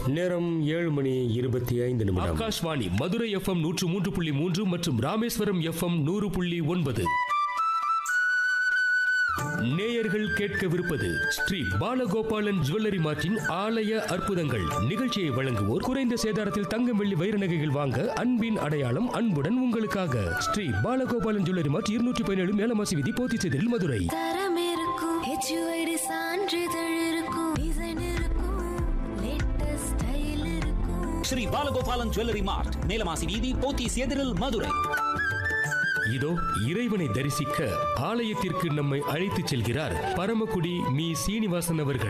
நேரம் ஏழு மணி இருபத்தி ஐந்து நிமிடம் ஆகாஷ்வாணி மதுரை எஃப்எம் நூற்று மூன்று புள்ளி மூன்று மற்றும் ராமேஸ்வரம் எஃப்எம் நூறு புள்ளி ஒன்பது நேயர்கள் கேட்கவிருப்பது ஸ்ரீ பாலகோபாலன் ஜுவல்லரி மார்ட்டின் ஆலய அற்புதங்கள் நிகழ்ச்சியை வழங்குவோர் குறைந்த சேதாரத்தில் தங்கம் வெள்ளி வைர நகைகள் வாங்க அன்பின் அடையாளம் அன்புடன் உங்களுக்காக ஸ்ரீ பாலகோபாலன் ஜுவல்லரி மார்ட் இருநூற்றி பதினேழு மேலமாசி விதி போத்திச்செதில் மதுரை தரம் இருக்கும் ஹெச்யூஐடி சான்றிதழ் இருக்கும் டிசைன் இருக்கும் லேட்டஸ்ட் ஸ்டைல் இருக்கும் ஸ்ரீ பாலகோபாலன் ஜுவல்லரி மார்ட் மேலமாசி வீதி போத்தீஸ் எதிரில் மதுரை இதோ இறைவனை தரிசிக்க ஆலயத்திற்கு நம்மை அழைத்துச் செல்கிறார் பரமக்குடி மீ சீனிவாசன் அவர்கள்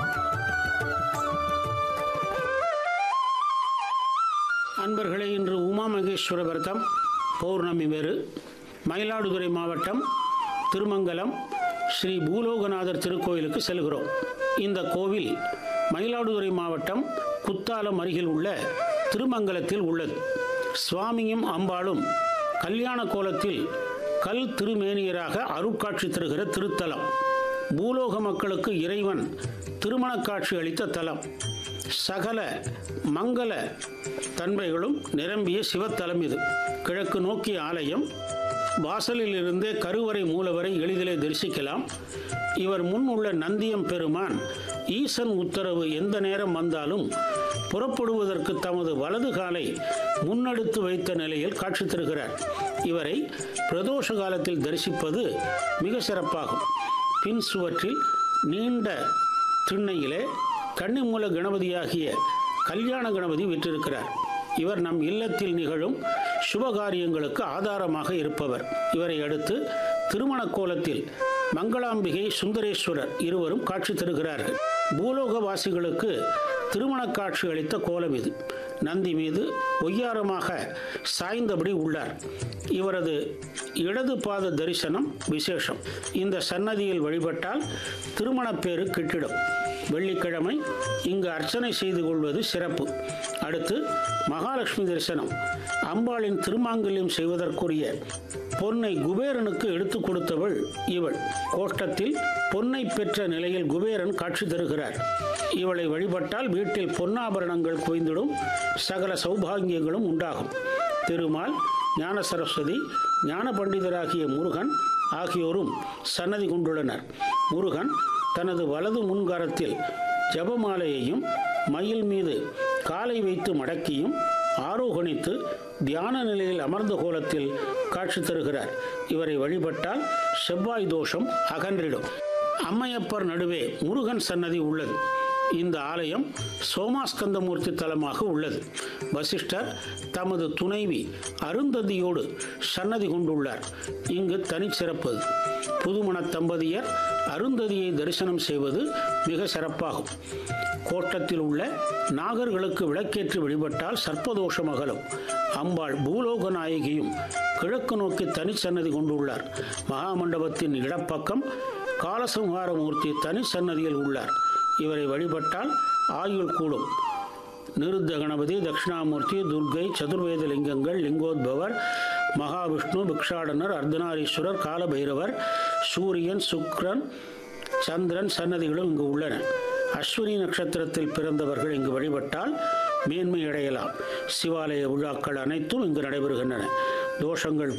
அன்பர்களே இன்று உமா மகேஸ்வர விரதம் பௌர்ணமி வேறு மயிலாடுதுறை மாவட்டம் திருமங்கலம் ஸ்ரீ பூலோகநாதர் திருக்கோயிலுக்கு செல்கிறோம் இந்த கோவில் மயிலாடுதுறை மாவட்டம் குத்தாலம் அருகில் உள்ள திருமங்கலத்தில் உள்ளது சுவாமியும் அம்பாளும் கல்யாண கோலத்தில் கல் திருமேனியராக அருட்காட்சி தருகிற திருத்தலம் பூலோக மக்களுக்கு இறைவன் திருமணக் காட்சி அளித்த தலம் சகல மங்கள தன்மைகளும் நிரம்பிய சிவத்தலம் இது கிழக்கு நோக்கிய ஆலயம் வாசலில் இருந்தே கருவறை மூலவரை எளிதிலே தரிசிக்கலாம் இவர் முன் உள்ள நந்தியம் பெருமான் ஈசன் உத்தரவு எந்த நேரம் வந்தாலும் புறப்படுவதற்கு தமது வலது காலை முன்னெடுத்து வைத்த நிலையில் காட்சி தருகிறார் இவரை பிரதோஷ காலத்தில் தரிசிப்பது மிக சிறப்பாகும் பின் சுவற்றில் நீண்ட திண்ணையிலே கன்னிமூல கணபதியாகிய கல்யாண கணபதி விற்றிருக்கிறார் இவர் நம் இல்லத்தில் நிகழும் சுபகாரியங்களுக்கு ஆதாரமாக இருப்பவர் இவரை அடுத்து திருமண கோலத்தில் மங்களாம்பிகை சுந்தரேஸ்வரர் இருவரும் காட்சி தருகிறார்கள் பூலோகவாசிகளுக்கு திருமண காட்சி அளித்த கோலம் இது நந்தி மீது ஒய்யாரமாக சாய்ந்தபடி உள்ளார் இவரது இடது பாத தரிசனம் விசேஷம் இந்த சன்னதியில் வழிபட்டால் திருமணப்பேறு கிட்டிடும் வெள்ளிக்கிழமை இங்கு அர்ச்சனை செய்து கொள்வது சிறப்பு அடுத்து மகாலட்சுமி தரிசனம் அம்பாளின் திருமாங்கல்யம் செய்வதற்குரிய பொன்னை குபேரனுக்கு எடுத்து கொடுத்தவள் இவள் கோஷ்டத்தில் பொன்னை பெற்ற நிலையில் குபேரன் காட்சி தருகிறார் இவளை வழிபட்டால் வீட்டில் பொன்னாபரணங்கள் குவிந்திடும் சகல சௌபாகியங்களும் உண்டாகும் திருமால் ஞான சரஸ்வதி ஞான பண்டிதராகிய முருகன் ஆகியோரும் சன்னதி கொண்டுள்ளனர் முருகன் தனது வலது முன்காரத்தில் ஜபமாலையையும் மயில் மீது காலை வைத்து மடக்கியும் ஆரோகணித்து தியான நிலையில் அமர்ந்த கோலத்தில் காட்சி தருகிறார் இவரை வழிபட்டால் செவ்வாய் தோஷம் அகன்றிடும் அம்மையப்பர் நடுவே முருகன் சன்னதி உள்ளது இந்த ஆலயம் சோமாஸ்கந்தமூர்த்தி தலமாக உள்ளது வசிஷ்டர் தமது துணைவி அருந்ததியோடு சன்னதி கொண்டுள்ளார் இங்கு தனிச்சிறப்பு புதுமண தம்பதியர் அருந்ததியை தரிசனம் செய்வது மிக சிறப்பாகும் கோட்டத்தில் உள்ள நாகர்களுக்கு விளக்கேற்றி வழிபட்டால் சர்ப்பதோஷம் அகலும் அம்பாள் பூலோக நாயகியும் கிழக்கு நோக்கி தனிச்சன்னதி கொண்டுள்ளார் மகாமண்டபத்தின் இடப்பக்கம் காலசம்ஹாரமூர்த்தி தனி சன்னதியில் உள்ளார் இவரை வழிபட்டால் ஆயுள் கூடும் நிருத்த கணபதி தட்சிணாமூர்த்தி துர்க்கை சதுர்வேத லிங்கங்கள் லிங்கோத்பவர் மகாவிஷ்ணு பிக்ஷாடனர் அர்த்தநாரீஸ்வரர் காலபைரவர் சூரியன் சுக்ரன் சந்திரன் சன்னதிகளும் இங்கு உள்ளன அஸ்வினி நட்சத்திரத்தில் பிறந்தவர்கள் இங்கு வழிபட்டால் மேன்மை அடையலாம் சிவாலய விழாக்கள் அனைத்தும் இங்கு நடைபெறுகின்றன தோஷங்கள்